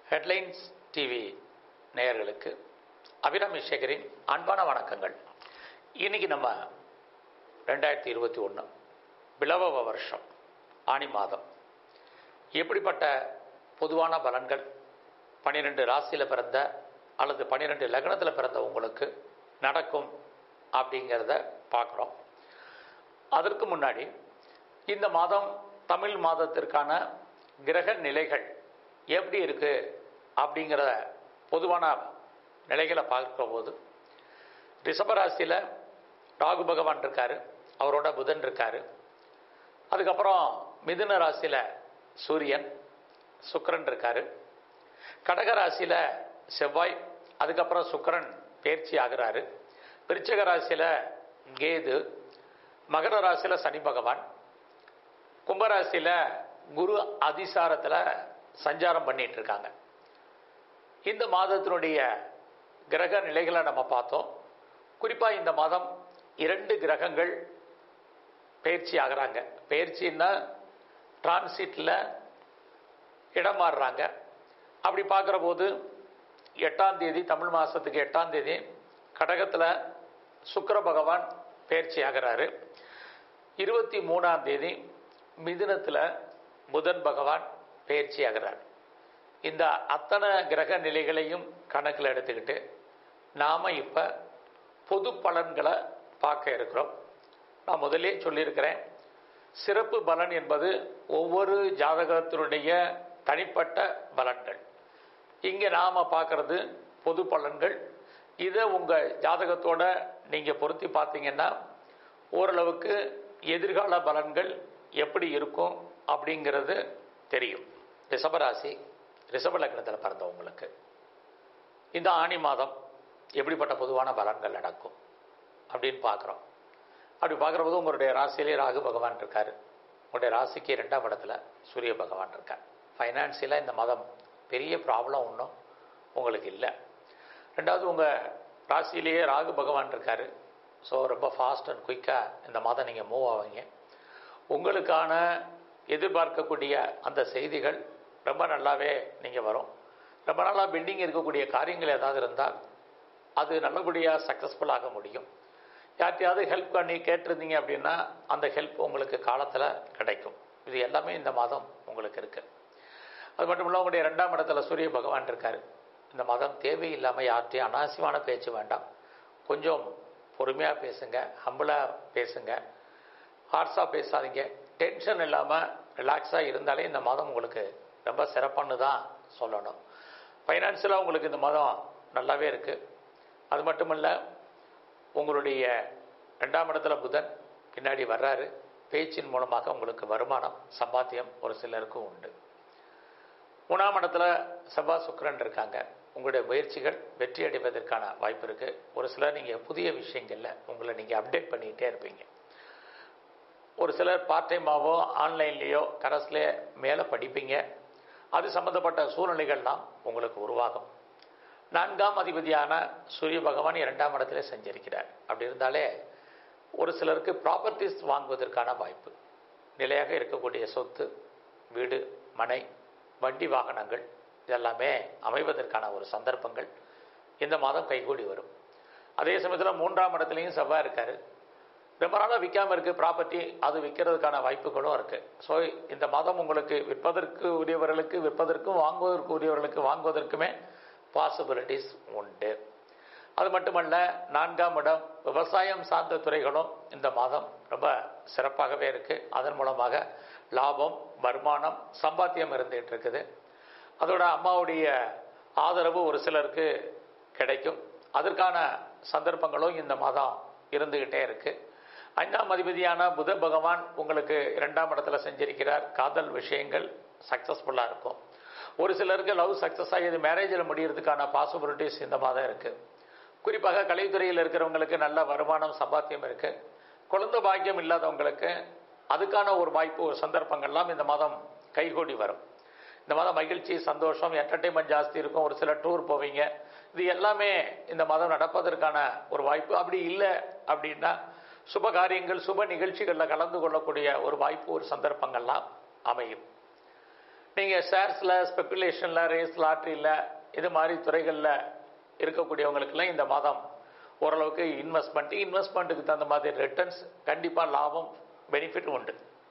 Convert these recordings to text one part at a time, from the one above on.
headlines TV நேயர்களுக்கு அபிராமி சேகரின் அன்பான வணக்கங்கள் இன்னைக்கு நம்ம ரெண்டாயிரத்தி இருபத்தி ஒன்று பிளவ வருஷம் ஆணி மாதம் எப்படிப்பட்ட பொதுவான பலன்கள் பன்னிரெண்டு ராசியில் பிறந்த அல்லது பன்னிரெண்டு லக்னத்தில் பிறந்த உங்களுக்கு நடக்கும் அப்படிங்கிறத பார்க்குறோம் அதற்கு முன்னாடி இந்த மாதம் தமிழ் மாதத்திற்கான கிரக நிலைகள் எப்படி இருக்கு அப்படிங்கிற பொதுவான நிலைகளை பார்க்கும்போது ரிஷபராசியில் ராகு பகவான் இருக்காரு அவரோட புதன் இருக்காரு அதுக்கப்புறம் மிதுன ராசியில் சூரியன் சுக்கிரன் இருக்காரு கடக ராசியில் செவ்வாய் அதுக்கப்புறம் சுக்கிரன் பயிற்சி ஆகிறாரு விருச்சிக ராசியில் கேது மகர ராசியில் சனி பகவான் கும்பராசியில் குரு அதிசாரத்தில் சஞ்சாரம் பண்ணிட்டு இருக்காங்க இந்த மாதத்தினுடைய கிரக நிலைகளை நம்ம பார்த்தோம் குறிப்பாக இந்த மாதம் இரண்டு கிரகங்கள் பயிற்சி ஆகிறாங்க பயிற்சின்னா டிரான்சிட்டில் இடம் மாறுறாங்க அப்படி பார்க்குற போது எட்டாம் தேதி தமிழ் மாதத்துக்கு எட்டாம் தேதி கடகத்தில் சுக்கிர பகவான் பயிற்சி ஆகிறாரு இருபத்தி மூணாம் தேதி மிதுனத்தில் புதன் பகவான் பயிற்சி ஆகிறார் இந்த அத்தனை கிரக நிலைகளையும் கணக்கில் எடுத்துக்கிட்டு நாம் இப்போ பொது பலன்களை பார்க்க இருக்கிறோம் நான் முதலே சொல்லியிருக்கிறேன் சிறப்பு பலன் என்பது ஒவ்வொரு ஜாதகத்தினுடைய தனிப்பட்ட பலன்கள் இங்கே நாம் பார்க்கறது பொது பலன்கள் இதை உங்கள் ஜாதகத்தோட நீங்கள் பொருத்தி பார்த்தீங்கன்னா ஓரளவுக்கு எதிர்கால பலன்கள் எப்படி இருக்கும் அப்படிங்கிறது தெரியும் ரிஷபராசி ரிஷப லக்னத்தில் பிறந்தவங்களுக்கு இந்த ஆணி மாதம் எப்படிப்பட்ட பொதுவான பலன்கள் நடக்கும் அப்படின்னு பார்க்குறோம் அப்படி பார்க்குற போது உங்களுடைய ராசியிலே ராகு பகவான் இருக்கார் உங்களுடைய ராசிக்கு ரெண்டாம் இடத்துல சூரிய பகவான் இருக்கார் ஃபைனான்சியலாக இந்த மாதம் பெரிய ப்ராப்ளம் ஒன்றும் உங்களுக்கு இல்லை ரெண்டாவது உங்கள் ராசியிலேயே ராகு பகவான் இருக்கார் ஸோ ரொம்ப ஃபாஸ்ட் அண்ட் குயிக்காக இந்த மாதம் நீங்கள் மூவ் ஆவீங்க உங்களுக்கான எதிர்பார்க்கக்கூடிய அந்த செய்திகள் ரொம்ப நல்லாவே நீங்கள் வரும் ரொம்ப நாளாக பெண்டிங் இருக்கக்கூடிய காரியங்கள் ஏதாவது இருந்தால் அது நல்லபடியாக சக்ஸஸ்ஃபுல் ஆக முடியும் யார்ட்டையாவது ஹெல்ப் பண்ணி கேட்டிருந்தீங்க அப்படின்னா அந்த ஹெல்ப் உங்களுக்கு காலத்தில் கிடைக்கும் இது எல்லாமே இந்த மாதம் உங்களுக்கு இருக்குது அது மட்டும் இல்லை உங்களுடைய ரெண்டாம் இடத்துல சூரிய பகவான் இருக்கார் இந்த மாதம் தேவையில்லாமல் யார்ட்டையும் அனாவசியமான பேச்சு வேண்டாம் கொஞ்சம் பொறுமையாக பேசுங்க ஹம்பிளாக பேசுங்க ஹார்ஸாக பேசாதீங்க டென்ஷன் இல்லாமல் ரிலாக்ஸாக இருந்தாலே இந்த மாதம் உங்களுக்கு ரொம்ப சிறப்பானு தான் சொல்லணும் ஃபைனான்சியலாக உங்களுக்கு இந்த மாதம் நல்லாவே இருக்குது அது மட்டும் இல்லை உங்களுடைய ரெண்டாம் இடத்துல புதன் பின்னாடி வர்றாரு பேச்சின் மூலமாக உங்களுக்கு வருமானம் சம்பாத்தியம் ஒரு சிலருக்கும் உண்டு மூணாம் இடத்துல செவ்வாய் சுக்கரன் இருக்காங்க உங்களுடைய முயற்சிகள் வெற்றி அடைவதற்கான வாய்ப்பு இருக்குது ஒரு சிலர் நீங்கள் புதிய விஷயங்களில் உங்களை நீங்கள் அப்டேட் பண்ணிக்கிட்டே இருப்பீங்க ஒரு சிலர் பார்ட் டைமாவோ ஆன்லைன்லேயோ கரஸ்லேயே மேலே படிப்பீங்க அது சம்மந்தப்பட்ட சூழ்நிலைகள்லாம் உங்களுக்கு உருவாகும் நான்காம் அதிபதியான சூரிய பகவான் இரண்டாம் இடத்துல செஞ்சிருக்கிறார் அப்படி இருந்தாலே ஒரு சிலருக்கு ப்ராப்பர்ட்டிஸ் வாங்குவதற்கான வாய்ப்பு நிலையாக இருக்கக்கூடிய சொத்து வீடு மனை வண்டி வாகனங்கள் இதெல்லாமே அமைவதற்கான ஒரு சந்தர்ப்பங்கள் இந்த மாதம் கைகூடி வரும் அதே சமயத்தில் மூன்றாம் இடத்துலையும் செவ்வாய் இருக்கார் ரொம்ப நாளாக விற்காமல் இருக்குது ப்ராப்பர்ட்டி அது விற்கிறதுக்கான வாய்ப்புகளும் இருக்குது ஸோ இந்த மாதம் உங்களுக்கு விற்பதற்கு உரியவர்களுக்கு விற்பதற்கும் வாங்குவதற்கு உரியவர்களுக்கு வாங்குவதற்குமே பாசிபிலிட்டிஸ் உண்டு அது மட்டுமல்ல நான்காம் இடம் விவசாயம் சார்ந்த துறைகளும் இந்த மாதம் ரொம்ப சிறப்பாகவே இருக்குது அதன் மூலமாக லாபம் வருமானம் சம்பாத்தியம் இருந்துகிட்டு இருக்குது அதோட அம்மாவுடைய ஆதரவு ஒரு சிலருக்கு கிடைக்கும் அதற்கான சந்தர்ப்பங்களும் இந்த மாதம் இருந்துக்கிட்டே இருக்குது ஐந்தாம் அதிபதியான புத பகவான் உங்களுக்கு இரண்டாம் இடத்துல செஞ்சிருக்கிறார் காதல் விஷயங்கள் சக்ஸஸ்ஃபுல்லாக இருக்கும் ஒரு சிலருக்கு லவ் சக்ஸஸ் ஆகி இது மேரேஜில் முடியறதுக்கான பாசிபிலிட்டிஸ் இந்த மாதம் இருக்குது குறிப்பாக கலைத்துறையில் இருக்கிறவங்களுக்கு நல்ல வருமானம் சம்பாத்தியம் இருக்குது குழந்தை பாக்கியம் இல்லாதவங்களுக்கு அதுக்கான ஒரு வாய்ப்பு ஒரு சந்தர்ப்பங்கள்லாம் இந்த மாதம் கைகூடி வரும் இந்த மாதம் மகிழ்ச்சி சந்தோஷம் என்டர்டெயின்மெண்ட் ஜாஸ்தி இருக்கும் ஒரு சில டூர் போவீங்க இது எல்லாமே இந்த மாதம் நடப்பதற்கான ஒரு வாய்ப்பு அப்படி இல்லை அப்படின்னா சுப காரியங்கள் சுப நிகழ்ச்சிகளில் கலந்து கொள்ளக்கூடிய ஒரு வாய்ப்பு ஒரு சந்தர்ப்பங்கள்லாம் அமையும் நீங்கள் ஷேர்ஸில் ஸ்பெக்குலேஷனில் ரேஸ் லாட்ரியில் இது மாதிரி துறைகளில் இருக்கக்கூடியவங்களுக்கெல்லாம் இந்த மாதம் ஓரளவுக்கு இன்வெஸ்ட்மெண்ட் இன்வெஸ்ட்மெண்ட்டுக்கு தகுந்த மாதிரி ரிட்டர்ன்ஸ் கண்டிப்பாக லாபம் பெனிஃபிட் உண்டு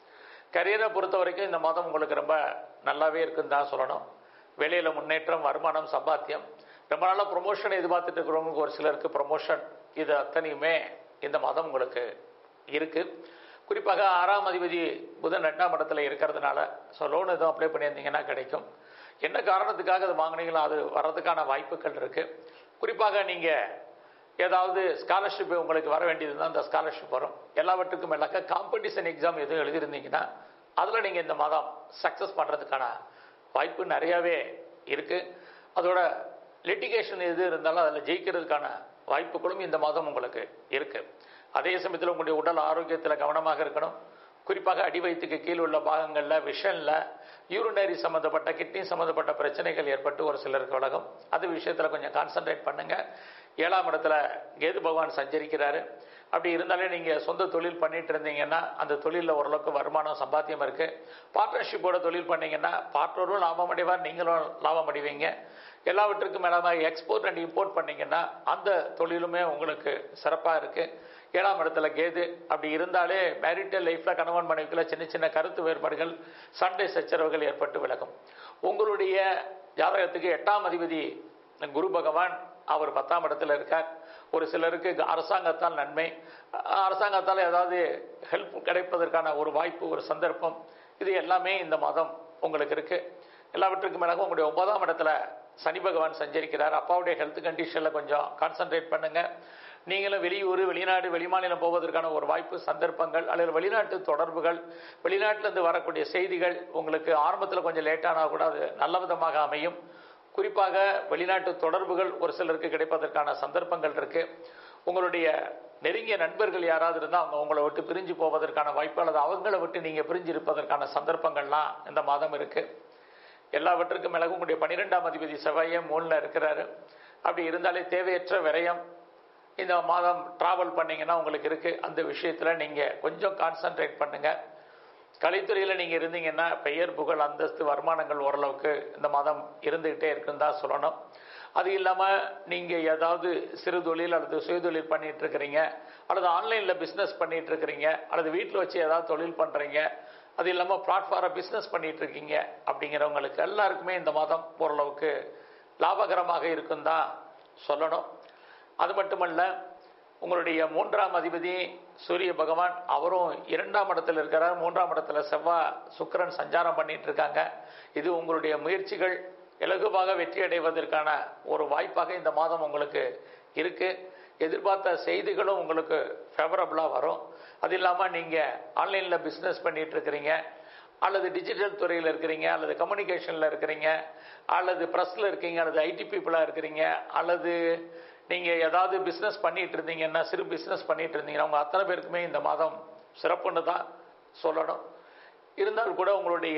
கரியரை பொறுத்த வரைக்கும் இந்த மாதம் உங்களுக்கு ரொம்ப நல்லாவே இருக்குன்னு தான் சொல்லணும் வெளியில் முன்னேற்றம் வருமானம் சம்பாத்தியம் ரொம்ப நாளாக ப்ரொமோஷன் எதிர்பார்த்துட்டு இருக்கிறவங்களுக்கு ஒரு சிலருக்கு ப்ரொமோஷன் இது அத்தனையுமே இந்த மாதம் உங்களுக்கு இருக்குது குறிப்பாக ஆறாம் அதிபதி புதன் ரெண்டாம் இடத்துல இருக்கிறதுனால ஸோ லோன் எதுவும் அப்ளை பண்ணியிருந்தீங்கன்னா கிடைக்கும் என்ன காரணத்துக்காக அது வாங்கினீங்களோ அது வர்றதுக்கான வாய்ப்புகள் இருக்குது குறிப்பாக நீங்கள் ஏதாவது ஸ்காலர்ஷிப் உங்களுக்கு வர வேண்டியது தான் அந்த ஸ்காலர்ஷிப் வரும் எல்லாவற்றுக்கும் மேலாக்க காம்படிஷன் எக்ஸாம் எதுவும் எழுதியிருந்தீங்கன்னா அதில் நீங்கள் இந்த மாதம் சக்ஸஸ் பண்ணுறதுக்கான வாய்ப்பு நிறையாவே இருக்குது அதோட லிட்டிகேஷன் எது இருந்தாலும் அதில் ஜெயிக்கிறதுக்கான வாய்ப்புகளும் இந்த மாதம் உங்களுக்கு இருக்குது அதே சமயத்தில் உங்களுடைய உடல் ஆரோக்கியத்தில் கவனமாக இருக்கணும் குறிப்பாக அடிவயிற்றுக்கு கீழ் உள்ள பாகங்களில் விஷனில் யூரினரி சம்மந்தப்பட்ட கிட்னி சம்மந்தப்பட்ட பிரச்சனைகள் ஏற்பட்டு ஒரு சிலருக்கு விலகும் அது விஷயத்தில் கொஞ்சம் கான்சன்ட்ரேட் பண்ணுங்கள் ஏழாம் இடத்துல கேது பகவான் சஞ்சரிக்கிறாரு அப்படி இருந்தாலே நீங்கள் சொந்த தொழில் பண்ணிட்டு இருந்தீங்கன்னா அந்த தொழிலில் ஓரளவுக்கு வருமானம் சம்பாத்தியம் இருக்குது பார்ட்னர்ஷிப்போட தொழில் பண்ணீங்கன்னா பார்ட்னரும் லாபம் அடைவார் நீங்களும் லாபம் அடைவீங்க எல்லாவற்றுக்கும் மேலாக எக்ஸ்போர்ட் அண்ட் இம்போர்ட் பண்ணீங்கன்னா அந்த தொழிலுமே உங்களுக்கு சிறப்பாக இருக்குது ஏழாம் இடத்துல கேது அப்படி இருந்தாலே மேரிட்டல் லைஃப்பில் கணவன் மனைவிக்குள்ள சின்ன சின்ன கருத்து வேறுபாடுகள் சண்டை சச்சரவுகள் ஏற்பட்டு விலகும் உங்களுடைய ஜாதகத்துக்கு எட்டாம் அதிபதி குரு பகவான் அவர் பத்தாம் இடத்துல இருக்கார் ஒரு சிலருக்கு அரசாங்கத்தால் நன்மை அரசாங்கத்தால் ஏதாவது ஹெல்ப் கிடைப்பதற்கான ஒரு வாய்ப்பு ஒரு சந்தர்ப்பம் இது எல்லாமே இந்த மாதம் உங்களுக்கு இருக்கு எல்லாவற்றுக்கும் மேலாக உங்களுடைய ஒன்பதாம் இடத்துல சனி பகவான் சஞ்சரிக்கிறார் அப்பாவுடைய ஹெல்த் கண்டிஷனில் கொஞ்சம் கான்சென்ட்ரேட் பண்ணுங்க நீங்களும் வெளியூர் வெளிநாடு வெளிமாநிலம் போவதற்கான ஒரு வாய்ப்பு சந்தர்ப்பங்கள் அல்லது வெளிநாட்டு தொடர்புகள் வெளிநாட்டிலிருந்து வரக்கூடிய செய்திகள் உங்களுக்கு ஆரம்பத்தில் கொஞ்சம் லேட்டானால் கூட அது நல்ல விதமாக அமையும் குறிப்பாக வெளிநாட்டு தொடர்புகள் ஒரு சிலருக்கு கிடைப்பதற்கான சந்தர்ப்பங்கள் இருக்கு உங்களுடைய நெருங்கிய நண்பர்கள் யாராவது இருந்தால் அவங்க உங்களை விட்டு பிரிஞ்சு போவதற்கான வாய்ப்பு அல்லது அவங்கள விட்டு நீங்கள் பிரிஞ்சு இருப்பதற்கான சந்தர்ப்பங்கள்லாம் இந்த மாதம் இருக்கு எல்லாவற்றுக்கும் மேலாக உங்களுடைய பன்னிரெண்டாம் அதிபதி செவ்வாயே மூணில் இருக்கிறாரு அப்படி இருந்தாலே தேவையற்ற விரயம் இந்த மாதம் ட்ராவல் பண்ணீங்கன்னா உங்களுக்கு இருக்கு அந்த விஷயத்தில் நீங்கள் கொஞ்சம் கான்சன்ட்ரேட் பண்ணுங்க கலைத்துறையில் நீங்கள் இருந்தீங்கன்னா பெயர் புகழ் அந்தஸ்து வருமானங்கள் ஓரளவுக்கு இந்த மாதம் இருந்துக்கிட்டே இருக்குன்னு தான் சொல்லணும் அது இல்லாமல் நீங்கள் ஏதாவது சிறு தொழில் அல்லது சுயதொழில் பண்ணிட்டு இருக்கிறீங்க அல்லது ஆன்லைனில் பிஸ்னஸ் பண்ணிட்டு இருக்கிறீங்க அல்லது வீட்டில் வச்சு ஏதாவது தொழில் பண்ணுறீங்க அது இல்லாமல் பிளாட்ஃபாரம் பிஸ்னஸ் பண்ணிட்டு இருக்கீங்க அப்படிங்கிறவங்களுக்கு எல்லாருக்குமே இந்த மாதம் ஓரளவுக்கு லாபகரமாக இருக்கும் தான் சொல்லணும் அது மட்டுமல்ல உங்களுடைய மூன்றாம் அதிபதி சூரிய பகவான் அவரும் இரண்டாம் இடத்துல இருக்கிறார் மூன்றாம் இடத்துல செவ்வாய் சுக்கிரன் சஞ்சாரம் பண்ணிட்டு இருக்காங்க இது உங்களுடைய முயற்சிகள் இலகுவாக வெற்றி அடைவதற்கான ஒரு வாய்ப்பாக இந்த மாதம் உங்களுக்கு இருக்கு எதிர்பார்த்த செய்திகளும் உங்களுக்கு ஃபேவரபுளாக வரும் அது இல்லாமல் நீங்கள் ஆன்லைனில் பிஸ்னஸ் பண்ணிட்டு இருக்கிறீங்க அல்லது டிஜிட்டல் துறையில் இருக்கிறீங்க அல்லது கம்யூனிகேஷனில் இருக்கிறீங்க அல்லது ப்ரெஸ்ஸில் இருக்கீங்க அல்லது ஐடி பீப்புளாக இருக்கிறீங்க அல்லது நீங்கள் ஏதாவது பிஸ்னஸ் பண்ணிட்டு இருந்தீங்கன்னா சிறு பிஸ்னஸ் பண்ணிட்டு இருந்தீங்கன்னா உங்கள் அத்தனை பேருக்குமே இந்த மாதம் சிறப்புன்னு தான் சொல்லணும் இருந்தால் கூட உங்களுடைய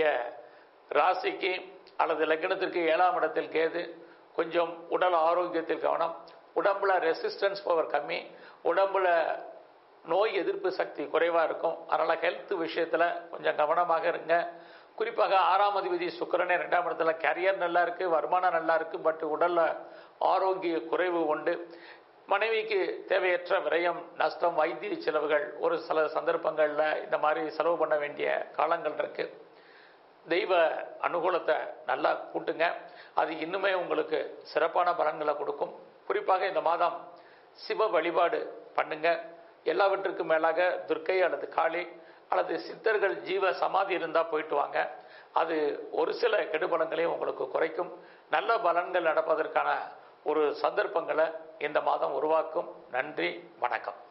ராசிக்கு அல்லது லக்னத்திற்கு ஏழாம் இடத்தில் கேது கொஞ்சம் உடல் ஆரோக்கியத்தில் கவனம் உடம்புல ரெசிஸ்டன்ஸ் பவர் கம்மி உடம்புல நோய் எதிர்ப்பு சக்தி குறைவாக இருக்கும் அதனால் ஹெல்த் விஷயத்தில் கொஞ்சம் கவனமாக இருங்க குறிப்பாக ஆறாம் அதிபதி சுக்கரனே ரெண்டாம் இடத்துல கேரியர் நல்லா இருக்குது வருமானம் நல்லா இருக்குது பட் உடலில் ஆரோக்கிய குறைவு உண்டு மனைவிக்கு தேவையற்ற விரயம் நஷ்டம் வைத்திய செலவுகள் ஒரு சில சந்தர்ப்பங்களில் இந்த மாதிரி செலவு பண்ண வேண்டிய காலங்கள் இருக்குது தெய்வ அனுகூலத்தை நல்லா கூட்டுங்க அது இன்னுமே உங்களுக்கு சிறப்பான பலன்களை கொடுக்கும் குறிப்பாக இந்த மாதம் சிவ வழிபாடு பண்ணுங்க எல்லாவற்றுக்கும் மேலாக துர்க்கை அல்லது காளி அல்லது சித்தர்கள் ஜீவ சமாதி இருந்தால் போயிட்டு வாங்க அது ஒரு சில கெடுபலங்களையும் உங்களுக்கு குறைக்கும் நல்ல பலன்கள் நடப்பதற்கான ஒரு சந்தர்ப்பங்களை இந்த மாதம் உருவாக்கும் நன்றி வணக்கம்